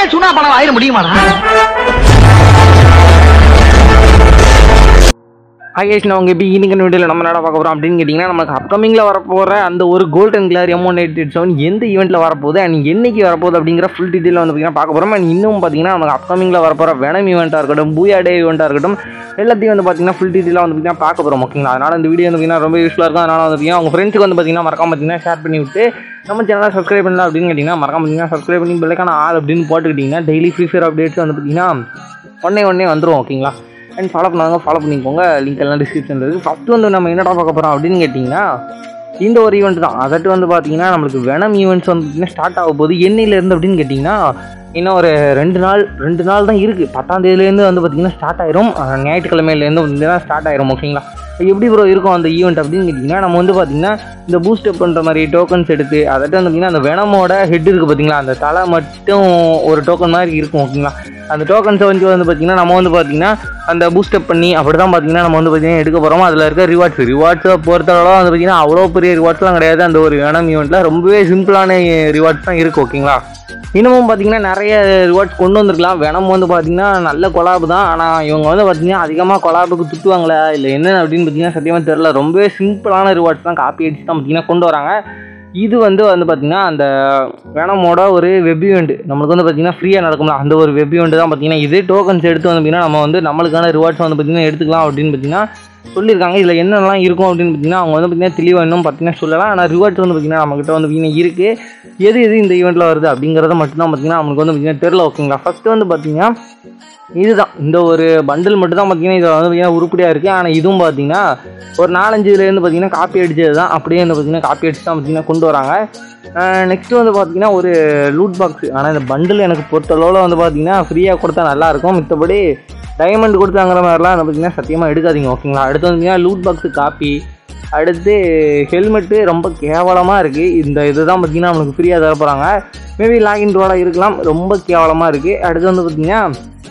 சுனா பணம் ஆயிட முடியுமாடா ஆகேஷ் நான் உங்கள் இப்போ இன்னைக்கு வீடியோவில் நம்ம என்ன பார்க்க போகிறோம் அப்படின்னு கேட்டிங்கன்னா நமக்கு அப்கமிங்கில் வரப்போகிற அந்த ஒரு golden glare amount eight seven எந்த ஈவெண்ட்டில் வரப்போகுது அண்ட் என்னைக்கு வரப்போகுது அப்படிங்கிற ஃபுல் டீட்டெயில் வந்து பார்த்தீங்கன்னா பார்க்க போகிறோம் அண்ட் இன்னும் பார்த்தீங்கன்னா நமக்கு அப்கமிங்கில் வரப்போகிற வெனம் ஈவெண்ட்டாக இருக்கட்டும் பூயா டே ஈவெண்ட்டாக இருக்கட்டும் எல்லாத்தையும் வந்து பார்த்தீங்கன்னா ஃபுல் டீட்டெயிலாக வந்து பார்த்தீங்கன்னா பார்க்க போகிறோம் ஓகேங்களா அதனால் இந்த வீடியோ வந்து பார்த்தீங்கன்னா ரொம்ப யூஸ்ஃபுல்லாக இருக்கும் அதனால் வந்து பார்த்தீங்கன்னா உங்கள் ஃப்ரெண்ட்ஸுக்கு வந்து பார்த்தீங்கன்னா மறக்காம பார்த்தீங்கன்னா ஷேர் பண்ணி விட்டு நம்ம சேனலை சப்ஸ்கிரைப் பண்ணலாம் அப்படின்னு கேட்டிங்கன்னா மறக்காம பார்த்தீங்கன்னா சப்ஸ்கிரைப் பண்ணி பெல்லைக்கான ஆள் அப்படின்னு போட்டுக்கிட்டிங்கன்னா டெய்லி ஃப்ரீ ஃபயர் அப்டேட்ஸ் வந்து பார்த்தீங்கன்னா உடனே உடனே வந்துடும் ஓகேங்களா அண்ட் ஃபாலோ பண்ணாங்க ஃபாலோ பண்ணிக்கோங்க லிங்க் எல்லாம் டிஸ்கிரிப்ஷனில் இருக்குது ஃபஸ்ட்டு வந்து நம்ம என்னடா பார்க்க போகிறோம் அப்படின்னு கேட்டிங்கன்னா இந்த ஒரு ஈவெண்ட் தான் அதட்டு வந்து பார்த்தீங்கன்னா நம்மளுக்கு வெனம் ஈவெண்ட்ஸ் வந்து பார்த்தீங்கன்னா ஸ்டார்ட் ஆக போகுது என்னையிலேருந்து அப்படின்னு கேட்டிங்கன்னா இன்னும் ஒரு ரெண்டு நாள் ரெண்டு நாள் தான் இருக்குது பத்தாம் தேதியிலேருந்து வந்து பார்த்தீங்கன்னா ஸ்டார்ட் ஆயிரும் அஹ் ஞாயிற்றுக்கிழமையிலேருந்து பார்த்தீங்கன்னா ஸ்டார்ட் ஆயிரும் ஓகேங்களா எப்படி ப்ரோ இருக்கும் அந்த ஈவெண்ட் அப்படின்னு கேட்டிங்கன்னா நம்ம வந்து பார்த்தீங்கன்னா இந்த பூஸ்டப் பண்ணுற மாதிரி டோக்கன்ஸ் எடுத்து அதட்டு வந்து பார்த்தீங்கன்னா அந்த வெனமோட ஹெட் இருக்குது பார்த்தீங்களா அந்த தலை மட்டும் ஒரு டோக்கன் மாதிரி இருக்கும் ஓகேங்களா அந்த டோக்கன்ஸை வந்து வந்து பார்த்தீங்கன்னா நம்ம வந்து பார்த்தீங்கன்னா அந்த பூஸ்டப் பண்ணி அப்படி தான் பார்த்தீங்கன்னா நம்ம வந்து பார்த்தீங்கன்னா எடுக்க போகிறோம் அதில் இருக்க ரிவார்ட்ஸ் ரிவார்ட்ஸை பொறுத்தளவு வந்து பார்த்தீங்கன்னா அவ்வளோ பெரிய ரிவார்ட்ஸ்லாம் கிடையாது அந்த ஒரு வெனம் ஈவெண்ட்டில் ரொம்பவே சிம்பிளான ரிவார்ட்ஸ் தான் இருக்குது ஓகேங்களா இன்னமும் பார்த்தீங்கன்னா நிறைய ரிவார்ட்ஸ் கொண்டு வந்திருக்கலாம் வெனம் வந்து பார்த்தீங்கன்னா நல்ல கொலாபு தான் ஆனால் இவங்க வந்து பார்த்தீங்கன்னா அதிகமாக கொலாபுக்கு துட்டுவாங்களா இல்லை என்ன அப்படின்னு பார்த்தீங்கன்னா சத்தியமாக தெரில ரொம்பவே சிம்பிளான ரிவார்ட்ஸ் தான் காப்பி அடிச்சு தான் பார்த்தீங்கன்னா கொண்டு வராங்க இது வந்து வந்து பார்த்தீங்கன்னா அந்த வேணமோட ஒரு வெப் ஈவெண்ட் நம்மளுக்கு வந்து பார்த்தீங்கன்னா ஃப்ரீயாக நடக்கும்ல அந்த ஒரு வெப் ஈவெண்ட் தான் பார்த்தீங்கன்னா இது டோக்கன்ஸ் எடுத்து வந்து பார்த்தீங்கன்னா நம்ம வந்து நம்மளுக்கான ரிவார்ட்ஸ் வந்து பார்த்தீங்கன்னா எடுத்துக்கலாம் அப்படின்னு பார்த்தீங்கன்னா சொல்லியிருக்காங்க இதில் என்னென்னலாம் இருக்கும் அப்படின்னு பார்த்தீங்கன்னா அவங்க வந்து பார்த்தீங்கன்னா தெளிவாக இன்னும் பார்த்தீங்கன்னா சொல்லலாம் ஆனால் ரிவார்ட்ஸ் வந்து பார்த்தீங்கன்னா நம்மக்கிட்ட வந்து பார்த்தீங்கன்னா இருக்குது எது எது இந்த ஈவெண்ட்டில் வருது அப்படிங்கிறத மட்டும்தான் பார்த்தீங்கன்னா நம்மளுக்கு வந்து பார்த்தீங்கன்னா தெரில ஓகேங்களா ஃபஸ்ட்டு வந்து பார்த்தீங்கன்னா இதுதான் இந்த ஒரு பண்டில் மட்டும் தான் பார்த்தீங்கன்னா இதில் வந்து பார்த்தீங்கன்னா உருப்படியாக இருக்குது ஆனால் இதுவும் பார்த்தீங்கன்னா ஒரு நாலஞ்சு இதுலேருந்து பார்த்தீங்கன்னா காப்பி அடிச்சது தான் அப்படியே வந்து பார்த்தீங்கன்னா காப்பி அடிச்சு தான் பார்த்தீங்கன்னா கொண்டு வராங்க நெக்ஸ்ட்டு வந்து பார்த்தீங்கன்னா ஒரு லூட் பாக்ஸ் ஆனால் இந்த பண்டில் எனக்கு பொறுத்தளவில் வந்து பார்த்தீங்கன்னா ஃப்ரீயாக கொடுத்தா நல்லாயிருக்கும் மித்தபடி டைமண்ட் கொடுத்தாங்கிற மாதிரிலாம் வந்து பார்த்தீங்கன்னா சத்தியமாக எடுக்காதீங்க ஓகேங்களா அடுத்து வந்து பார்த்தீங்கன்னா லூட் பாக்ஸு காப்பி அடுத்து ஹெல்மெட்டு ரொம்ப கேவலமாக இருக்குது இந்த இதுதான் பார்த்தீங்கன்னா நம்மளுக்கு ஃப்ரீயாக தர போகிறாங்க மேபி லாகின் ரோட இருக்கலாம் ரொம்ப கேவலமாக இருக்குது அடுத்து வந்து பார்த்தீங்கன்னா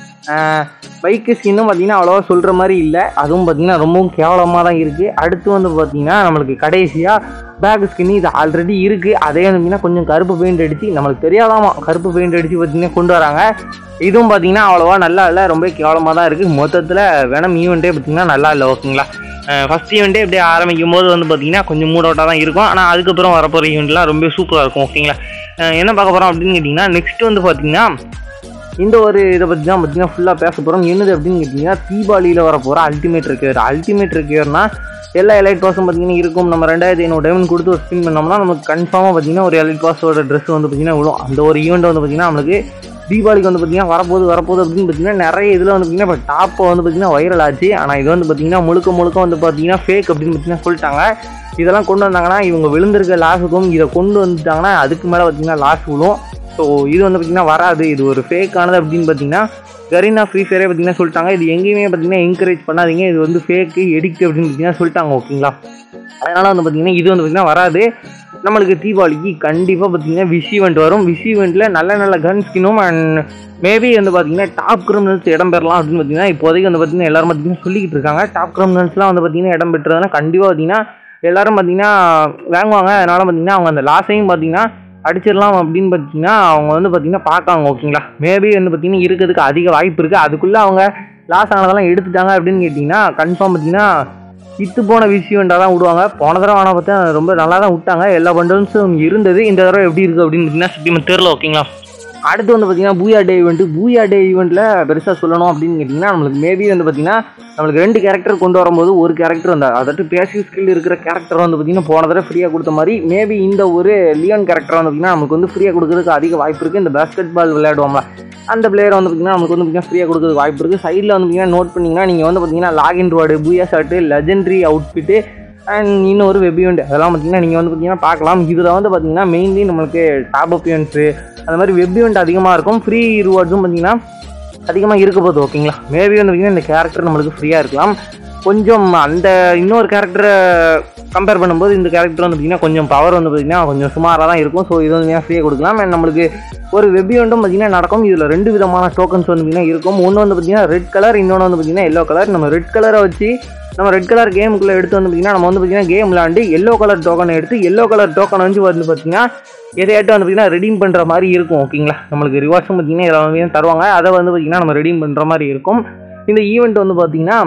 பைக்கு ஸ்கின்னும் பார்த்தீங்கன்னா அவ்வளோவா சொல்கிற மாதிரி இல்லை அதுவும் பார்த்தீங்கன்னா ரொம்பவும் கேவலமாக தான் இருக்குது அடுத்து வந்து பார்த்தீங்கன்னா நம்மளுக்கு கடைசியாக பேக் ஸ்கின் இது ஆல்ரெடி இருக்குது அதே வந்து பார்த்தீங்கன்னா கொஞ்சம் கருப்பு பெயிண்ட் அடித்து நம்மளுக்கு தெரியாதாமா கருப்பு பெயிண்ட் அடித்து பார்த்தீங்கன்னா கொண்டு வராங்க இதுவும் பார்த்தீங்கன்னா அவ்வளோவா நல்லா இல்லை ரொம்ப கேவலமாக தான் இருக்குது மொத்தத்தில் வேணும் ஈவெண்ட்டே பார்த்தீங்கன்னா நல்லா இல்லை ஓகேங்களா ஃபஸ்ட் ஈவெண்ட்டே இப்படி ஆரம்பிக்கும் போது வந்து பார்த்தீங்கன்னா கொஞ்சம் மூட் அவுட்டாக தான் இருக்கும் ஆனால் அதுக்கப்புறம் வரப்போகிற ஈவெண்ட்லாம் ரொம்ப சூப்பராக இருக்கும் ஓகேங்களா அஹ் என்ன பார்க்க போகிறோம் அப்படின்னு கேட்டிங்கன்னா நெக்ஸ்ட் வந்து பார்த்தீங்கன்னா இந்த ஒரு இதை பற்றி தான் பார்த்தீங்கன்னா ஃபுல்லாக பேச போகிறோம் என்னது அப்படின்னு கேட்டிங்கன்னா தீபாவளியில் வர போகிற அல்டிமேட் ரெக்கியர் அல்டிமேட் ரெக்கியர்னா எல்லா எலைட் பாஸும் பார்த்தீங்கன்னா இருக்கும் நம்ம ரெண்டாயிரத்தி ஐநூறு டைமண்ட் கொடுத்து ஒரு ஸ்பின் பண்ணோம்னா நமக்கு கன்ஃபார்மாக பார்த்தீங்கன்னா ஒரு எலைட் பாஸோட ட்ரெஸ் வந்து பார்த்தீங்கன்னா விழும் அந்த ஒரு ஈவெண்ட் வந்து பார்த்தீங்கன்னா நம்மளுக்கு தீபாவளிக்கு வந்து பார்த்தீங்கன்னா வரப்போகுது வரப்போகுது அப்படின்னு பார்த்தீங்கன்னா நிறைய இதில் வந்து பார்த்தீங்கன்னா இப்போ டாப்பை வந்து பார்த்தீங்கன்னா வைரல் ஆச்சு ஆனால் இது வந்து பார்த்தீங்கன்னா முழுக்க முழுக்க வந்து பார்த்தீங்கன்னா ஃபேக் அப்படின்னு பார்த்தீங்கன்னா சொல்லிட்டாங்க இதெல்லாம் கொண்டு வந்தாங்கன்னா இவங்க விழுந்திருக்க லாஸுக்கும் இதை கொண்டு வந்துட்டாங்கன்னா அதுக்கு மேலே பார்த்தீங்கன்னா லாஸ் விழும் ஸோ இது வந்து பார்த்தீங்கன்னா வராது இது ஒரு ஃபேக்கானது அப்படின்னு பார்த்தீங்கன்னா கரீனா ஃப்ரீ ஃபயரே பார்த்தீங்கன்னா சொல்லிட்டாங்க இது எங்கேயுமே பார்த்தீங்கன்னா என்கரேஜ் பண்ணாதீங்க இது வந்து ஃபேக்கு எடிக்ட் அப்படின்னு பார்த்தீங்கன்னா சொல்லிட்டாங்க ஓகேங்களா அதனால் வந்து பார்த்தீங்கன்னா இது வந்து பார்த்தீங்கன்னா வராது நம்மளுக்கு தீபாவளிக்கு கண்டிப்பாக பார்த்தீங்கன்னா விஷ் ஈவெண்ட் வரும் விஷ் ஈவெண்ட்டில் நல்ல நல்ல கன் ஸ்கினும் அண்ட் மேபி வந்து பார்த்தீங்கன்னா டாப் கிரிமினல்ஸ் இடம் பெறலாம் அப்படின்னு பார்த்தீங்கன்னா இப்போதைக்கு வந்து பார்த்தீங்கன்னா எல்லாரும் பார்த்தீங்கன்னா சொல்லிக்கிட்டு இருக்காங்க டாப் கிரிமினல்ஸ்லாம் வந்து பார்த்தீங்கன்னா இடம் பெற்றதுனா கண்டிப்பாக பார்த்தீங்கன்னா எல்லாரும் பார்த்தீங்கன்னா வாங்குவாங்க அதனால் பார்த்தீங்கன்னா அவங்க அந்த லாஸையும் பார்த்தீங்கன்னா அடிச்சிடலாம் அப்படின்னு பார்த்தீங்கன்னா அவங்க வந்து பார்த்தீங்கன்னா பார்க்காங்க ஓகேங்களா மேபி வந்து பார்த்தீங்கன்னா இருக்கிறதுக்கு அதிக வாய்ப்பு இருக்குது அதுக்குள்ளே அவங்க லாஸ் ஆனதெல்லாம் எடுத்துட்டாங்க அப்படின்னு கேட்டிங்கன்னா கன்ஃபார்ம் பார்த்தீங்கன்னா இத்து போன விஷயம்டா தான் விடுவாங்க போன தடவை ஆனால் பார்த்தா ரொம்ப நல்லா தான் விட்டாங்க எல்லா பண்டல்ஸும் இருந்தது இந்த தடவை எப்படி இருக்குது அப்படின்னு பார்த்தீங்கன்னா சத்தியமாக தெரில ஓகேங்களா அடுத்து வந்து பார்த்தீங்கன்னா பூயா டே ஈவெண்ட் பூயா டே ஈவெண்ட்டில் பெருசாக சொல்லணும் அப்படின்னு கேட்டிங்கன்னா நம்மளுக்கு மேபி வந்து பார்த்தீங்கன்னா நம்மளுக்கு ரெண்டு கேரக்டர் கொண்டு வரும்போது ஒரு கேரக்டர் வந்தார் அதாவது பேசிவ் ஸ்கில் இருக்கிற கேரக்டர் வந்து பார்த்தீங்கன்னா போன தடவை ஃப்ரீயாக கொடுத்த மாதிரி மேபி இந்த ஒரு லியோன் கேரக்டர் வந்து பார்த்தீங்கன்னா நமக்கு வந்து ஃப்ரீயாக கொடுக்கறதுக்கு அதிக வாய்ப்பு இருக்குது இந்த பேஸ்கெட் பால் விளையாடுவோம்ல அந்த பிளேயர் வந்து பார்த்தீங்கன்னா நமக்கு வந்து பார்த்தீங்கன்னா ஃப்ரீயாக கொடுக்கறதுக்கு வாய்ப்பு இருக்குது சைடில் வந்து பார்த்தீங்கன்னா நோட் பண்ணிங்கன்னா நீங்கள் வந்து பார்த்தீங்கன்னா login road booyah shirt legendary outfit and இன்னொரு வெப் ஈவெண்ட் அதெல்லாம் பார்த்தீங்கன்னா நீங்கள் வந்து பார்த்தீங்கன்னா பார்க்கலாம் இதில் வந்து பார்த்தீங்கன்னா மெயின்லி நம்மளுக்கு டாப் அப் ஈவெண்ட்ஸு அந்த மாதிரி வெப் ஈவெண்ட் அதிகமாக இருக்கும் ஃப்ரீ ரிவார்ட்ஸும் பார்த்தீங்கன்னா அதிகமாக இருக்க போகுது ஓகேங்களா மேபி வந்து பார்த்தீங்கன்னா இந்த கேரக்டர் நம்மளுக்கு ஃப்ரீயாக இருக்கலாம் கொஞ்சம் அந்த இன்னொரு கேரக்டரை கம்பேர் பண்ணும்போது இந்த கேரக்டர் வந்து பார்த்தீங்கன்னா கொஞ்சம் பவர் வந்து பார்த்தீங்கன்னா கொஞ்சம் சுமாராக தான் இருக்கும் ஸோ இது வந்து ஃப்ரீயாக கொடுக்கலாம் and நம்மளுக்கு ஒரு வெப் ஈவெண்ட்டும் பார்த்தீங்கன்னா நடக்கும் இதில் ரெண்டு விதமான டோக்கன்ஸ் வந்து பார்த்தீங்கன்னா இருக்கும் ஒன்று வந்து பார்த்தீங்கன்னா ரெட் கலர் இன்னொன்று வந்து பார்த்தீங்கன்னா எல்லோ கலர் நம்ம ரெட் கலரை வச்சு நம்ம ரெட் கலர் கேமுக்குள்ளே எடுத்து வந்து பார்த்தீங்கன்னா நம்ம வந்து பார்த்தீங்கன்னா கேம் விளாண்டு எல்லோ கலர் டோக்கன் எடுத்து எல்லோ கலர் டோக்கன் வந்து வந்து பார்த்தீங்கன்னா எதையாட்டும் வந்து பார்த்தீங்கன்னா ரெடீம் பண்ணுற மாதிரி இருக்கும் ஓகேங்களா நம்மளுக்கு ரிவார்ட்ஸும் பார்த்தீங்கன்னா இதில் வந்து தருவாங்க அதை வந்து பார்த்தீங்கன்னா நம்ம ரெடீம் பண்ணுற மாதிரி இருக்கும் இந்த ஈவெண்ட் வந்து பார்த்தீங்கன்னா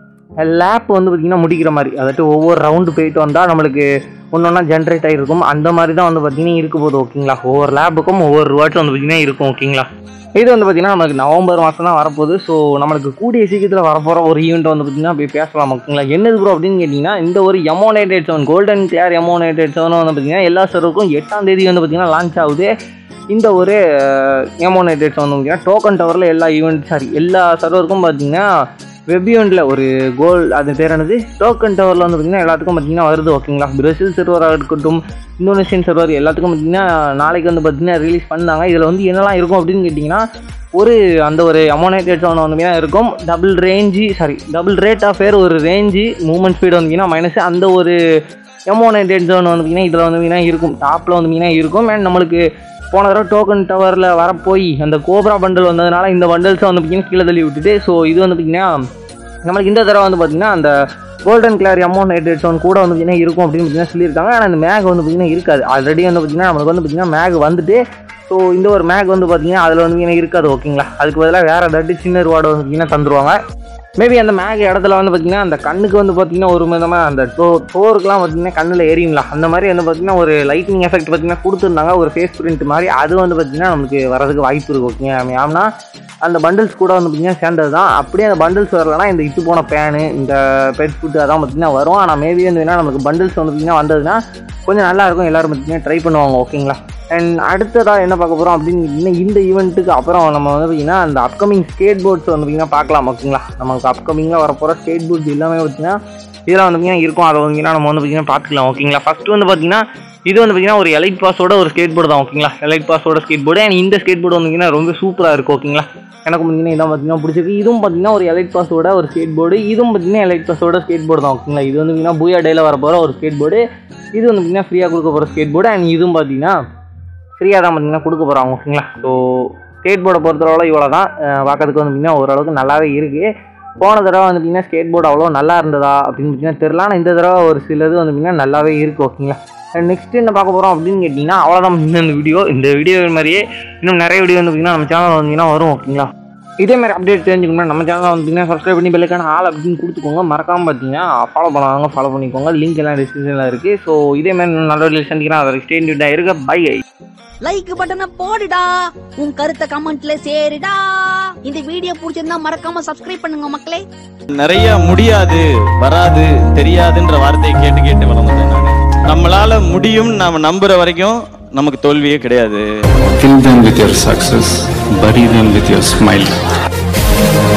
லேப் வந்து பார்த்திங்கன்னா முடிக்கிற மாதிரி அதாட்டு ஒவ்வொரு ரவுண்டு போயிட்டு வந்தால் நம்மளுக்கு ஒன்று ஒன்றா ஜென்ரேட் ஆகிருக்கும் அந்த மாதிரி தான் வந்து பார்த்திங்கன்னா இருக்க போகுது ஓகேங்களா ஒவ்வொரு லேபுக்கும் ஒவ்வொரு ரிவார்ட்ஸும் வந்து பார்த்திங்கன்னா இருக்கும் ஓகேங்களா இது வந்து பார்த்திங்கன்னா நமக்கு நவம்பர் மாதம் தான் வரப்போகுது ஸோ நம்மளுக்கு கூடிய சீக்கிரத்தில் வரப்போகிற ஒரு ஈவெண்ட் வந்து பார்த்திங்கன்னா போய் பேசலாம் ஓகேங்களா என்னது ப்ரோ அப்படின்னு கேட்டிங்கன்னா இந்த ஒரு எமோனேட்டட் செவன் கோல்டன் கிளியர் எமோனேட்டட் செவன் வந்து பார்த்திங்கன்னா எல்லா சர்வருக்கும் எட்டாம் தேதி வந்து பார்த்திங்கன்னா லான்ச் ஆகுது இந்த ஒரு எமோனேட்டட் செவன் வந்து பார்த்திங்கன்னா டோக்கன் டவரில் எல்லா ஈவெண்ட் சாரி எல்லா சர்வருக்கும் பார்த்திங்கன்னா வெப் ஈவெண்ட்டில் ஒரு கோல் அது பேர் என்னது டோக்கன் டவரில் வந்து பார்த்திங்கன்னா எல்லாத்துக்கும் பார்த்திங்கன்னா வருது ஓகேங்களா பிரசில் சர்வராக இருக்கட்டும் இந்தோனேஷியன் சர்வர் எல்லாத்துக்கும் பார்த்திங்கன்னா நாளைக்கு வந்து பார்த்திங்கன்னா ரிலீஸ் பண்ணாங்க இதில் வந்து என்னெல்லாம் இருக்கும் அப்படின்னு கேட்டிங்கன்னா ஒரு அந்த ஒரு அமோனேட்டட் சவுண்ட் வந்து பார்த்தீங்கன்னா இருக்கும் double range sorry double rate of fire ஒரு ரேஞ்சு மூவ்மெண்ட் ஸ்பீடு வந்தீங்கன்னா மைனஸ் அந்த ஒரு எமோனேட்டட் ஜோன் வந்து பார்த்தீங்கன்னா இதில் வந்து பார்த்தீங்கன்னா இருக்கும் டாப்பில் வந்து பார்த்தீங்கன்னா இருக்கும் அண்ட் நம்மளுக்கு போன தடவை டோக்கன் டவரில் வரப்போய் அந்த கோப்ரா பண்டல் வந்ததுனால இந்த பண்டல்ஸை வந்து பார்த்தீங்கன்னா கீழே தள்ளி விட்டுட்டு ஸோ இது வந்து பார்த்தீங்கன்னா நம்மளுக்கு இந்த தடவை வந்து பார்த்தீங்கன்னா அந்த golden glare amount eight eight கூட வந்து பார்த்தீங்கன்னா இருக்கும் அப்படின்னு பார்த்தீங்கன்னா சொல்லியிருக்காங்க ஆனால் அந்த மேக் வந்து பார்த்தீங்கன்னா இருக்காது ஆல்ரெடி வந்து பார்த்தீங்கன்னா நம்மளுக்கு வந்து பார்த்தீங்கன்னா மேக் வந்துட்டு ஸோ இந்த ஒரு மேக் வந்து பார்த்தீங்கன்னா அதில் வந்து பார்த்தீங்கன்னா இருக்காது ஓகேங்களா அதுக்கு பதிலாக வேறு ஏதாட்டி சின்ன ரிவார்டு வந்து பார்த்தீங்கன்னா தந்துருவாங்க மேபி அந்த மேக் இடத்துல வந்து பார்த்தீங்கன்னா அந்த கண்ணுக்கு வந்து பார்த்தீங்கன்னா ஒரு விதமாக அந்த டோ டோருக்குலாம் பார்த்தீங்கன்னா கண்ணில் எரியுங்களா அந்த மாதிரி வந்து பார்த்தீங்கன்னா ஒரு லைட்டிங் எஃபெக்ட் பார்த்தீங்கன்னா கொடுத்துருந்தாங்க ஒரு ஃபேஸ் பிரிண்ட் மாதிரி அது வந்து பார்த்தீங்கன்னா நமக்கு வரதுக்கு வாய்ப்பு இருக்குது ஓகேங்க ஆம்னா அந்த பண்டில்ஸ் கூட வந்து பார்த்தீங்கன்னா சேர்ந்தது தான் அப்படியே அந்த பண்டில்ஸ் வரலனா இந்த இட்டு போன பேனு இந்த பெட் ஃபுட்டு அதான் பார்த்தீங்கன்னா வரும் ஆனால் மேபி வந்து என்ன நமக்கு பண்டில்ஸ் வந்து பார்த்தீங்கன்னா வந்ததுன்னா கொஞ்சம் நல்லா இருக்கும் எல்லாரும் பார்த்தீங்கன்னா ட்ரை பண்ணுவாங்க ஓகேங்களா அண்ட் அடுத்ததாக என்ன பார்க்க போகிறோம் அப்படின்னு இன்னும் இந்த ஈவெண்ட்டுக்கு அப்புறம் நம்ம வந்து பார்த்தீங்கன்னா அந்த அப்கமிங் ஸ்கேட் போர்ட்ஸ் வந்து பார்த்தீங்கன்னா பார்க்கலாம் ஓகேங்களா நமக்கு அப்கமிங்காக வரப்போகிற ஸ்கேட் போர்ட்ஸ் எல்லாமே பார்த்தீங்கன்னா இதெல்லாம் வந்து பார்த்தீங்கன்னா இருக்கும் அதை வந்து நம்ம வந்து பார்த்தீங்கன்னா பார்த்துக்கலாம் ஓகேங்களா ஃபஸ்ட்டு வந்து பார்த்தீங்கன்னா இது வந்து பார்த்தீங்கன்னா ஒரு எலைட் பாஸோட ஒரு ஸ்கேட் போர்டு தான் ஓகேங்களா எலைட் பாஸோட ஸ்கேட் போர்டு அண்ட் இந்த ஸ்கேட் போர்டு வந்து பார்த்தீங்கன்னா ரொம்ப சூப்பராக இருக்கும் ஓகேங்களா எனக்கு பார்த்தீங்கன்னா இதான் பார்த்தீங்கன்னா பிடிச்சிருக்கு இதுவும் பார்த்தீங்கன்னா ஒரு எலைட் பாஸோட ஒரு ஸ்கேட் போர்டு இதுவும் பார்த்தீங்கன்னா எலைட் பாஸோட ஸ்கேட் போர்டு தான் ஓகேங்களா இது வந்து பார்த்தீங்கன்னா பூயா டேல வர போகிற ஒரு ஸ்கேட் போர்டு இது வந்து பார்த்தீங்கன்னா ஃப்ரீயாக கொடுக்க போகிற ஸ்கேட் போர்டு அண்ட் இதுவும் பார்த்தீங்கன்னா ஃப்ரீயாக தான் பார்த்தீங்கன்னா கொடுக்க போகிறாங்க ஓகேங்களா ஸோ ஸ்கேட் போர்டை பொறுத்தளவில் இவ்வளோ தான் பார்க்கறதுக்கு வந்து பார்த்தீங்கன்னா ஓரளவுக்கு நல்லாவே இருக்குது போன தடவை வந்து பார்த்தீங்கன்னா ஸ்கேட் போர்டு அவ்வளோ நல்லா இருந்ததா அப்படின்னு பார்த்தீங்கன்னா தெரில ஆனால் இந்த தடவை ஒரு சிலது வந்து பார்த்தீங்கன்னா நல்லாவே இருக்குது ஓகேங்களா நெக்ஸ்ட் என்ன பார்க்க போகிறோம் அப்படின்னு கேட்டிங்கன்னா அவ்வளோதான் இந்த வீடியோ இந்த வீடியோ மாதிரியே இன்னும் நிறைய வீடியோ வந்து பார்த்தீங்கன்னா நம்ம சேனல் வந்தீங்கன்னா வரும் ஓகேங்களா இதே மாதிரி அப்டேட் தெரிஞ்சுக்கணும் நம்ம சேனலில் வந்தீங்கன்னா சப்ஸ்கிரைப் பண்ணி பெல்லுக்கான ஆள் அப்படின்னு கொடுத்துக்கோங்க மறக்காமல் பார்த்தீங்கன்னா ஃபாலோ பண்ணுவாங்க ஃபாலோ பண்ணிக்கோங்க லிங்க் எல்லாம் டிஸ்கிரிப்ஷனில் இருக்குது ஸோ இதே மாதிரி நல்ல வீடியோ சந்திக்கிறேன் அதை ஸ்டேட் இருக்க பை லைக் பட்டனை போடுடா உன் கருத்தை கமெண்ட்ல சேருடா இந்த வீடியோ பிடிச்சிருந்தா மறக்காம சப்ஸ்கிரைப் பண்ணுங்க மக்களே நிறைய முடியாது வராது தெரியாதுன்ற வார்த்தையை கேட்டு கேட்டு வளர்ந்தேன் நான் நம்மளால முடியும் நாம நம்புற வரைக்கும் நமக்கு தோல்வியே கிடையாது Kill them with your success, bury them with your smile.